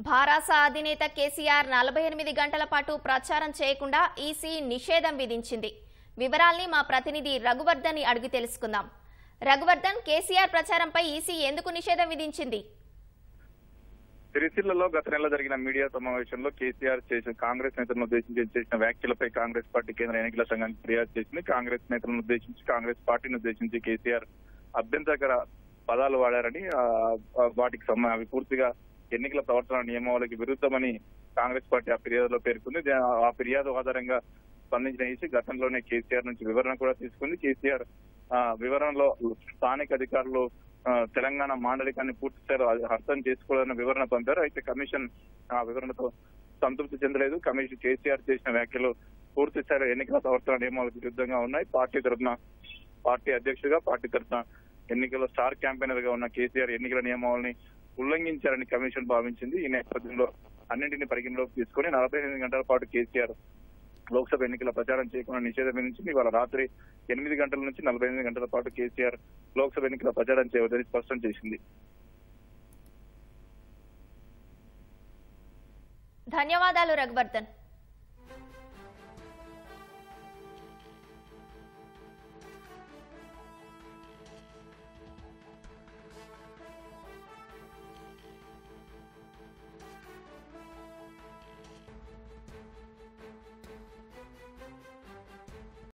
భారాస అధినేత కేసీఆర్ నలభై ఎనిమిది గంటల పాటు ప్రచారం చేయకుండా ఈసీ నిషేధం విధించింది వివరాల్ని మా ప్రతినిధి రఘువర్ధన్ అడిగి తెలుసుకుందాం రఘువర్ధన్ కేసీఆర్ ప్రచారంపై ఈసీ ఎందుకు నిషేధం విధించింది సిరిసిల్లలో గత నెల జరిగిన మీడియా సమావేశంలో కేసీఆర్ చేసిన కాంగ్రెస్ నేతలను ఉద్దేశించి చేసిన వ్యాఖ్యలపై కాంగ్రెస్ పార్టీ కేంద్ర ఎన్నికల సంఘానికి ఫిర్యాదు చేసింది కాంగ్రెస్ నేతలను ఉద్దేశించి కాంగ్రెస్ పార్టీని ఉద్దేశించి కేసీఆర్ అభ్యంతరకర పదాలు వాడారని ఆ, ఆ, వాటికి సంబ అవి పూర్తిగా ఎన్నికల ప్రవర్తన నియమావళికి విరుద్ధమని కాంగ్రెస్ పార్టీ ఆ ఫిర్యాదులో పేర్కొంది దే- ఆ ఫిర్యాదు ఆధారంగా స్పందించిన ఈసీ గతంలోనే కేసీఆర్ నుంచి వివరణ కూడా తీసుకుంది కేసీఆర్ ఆ, వివరణలో స్థానిక అధికారులు ఆ, తెలంగాణ మాండలికాన్ని పూర్తి స్థాయిలో అర్థం చేసుకోవాలన్న వివరణ పంపారు అయితే కమిషన్ ఆ వివరణతో సంతృప్తి చెందలేదు కమిషన్ కేసీఆర్ చేసిన వ్యాఖ్యలు పూర్తి స్థాయిలో ఎన్నికల ప్రవర్తన నియమాలకు విరుద్ధంగా ఉన్నాయి పార్టీ తరఫున పార్టీ అధ్యక్షుడిగా పార్టీ తరఫున ఎన్నికల్లో స్టార్ క్యాంపెయినర్ గా ఉన్న కేసీఆర్ ఎన్నికల నియమావళిని ఉల్లంఘించారని కమిషన్ భావించింది ఈ నేపథ్యంలో అన్నింటినీ పరిగణలోకి తీసుకొని నలభై ఎనిమిది గంటల పాటు కేసీఆర్ లోక్సభ ఎన్నికల ప్రచారం చేయకుండా నిషేధం విధించింది ఇవాళ రాత్రి ఎనిమిది గంటల నుంచి నలభై ఎనిమిది గంటల పాటు కేసీఆర్ లోక్సభ ఎన్నికల ప్రచారం చేయవద్దని స్పష్టం చేసింది ధన్యవాదాలు రఘువర్ధన్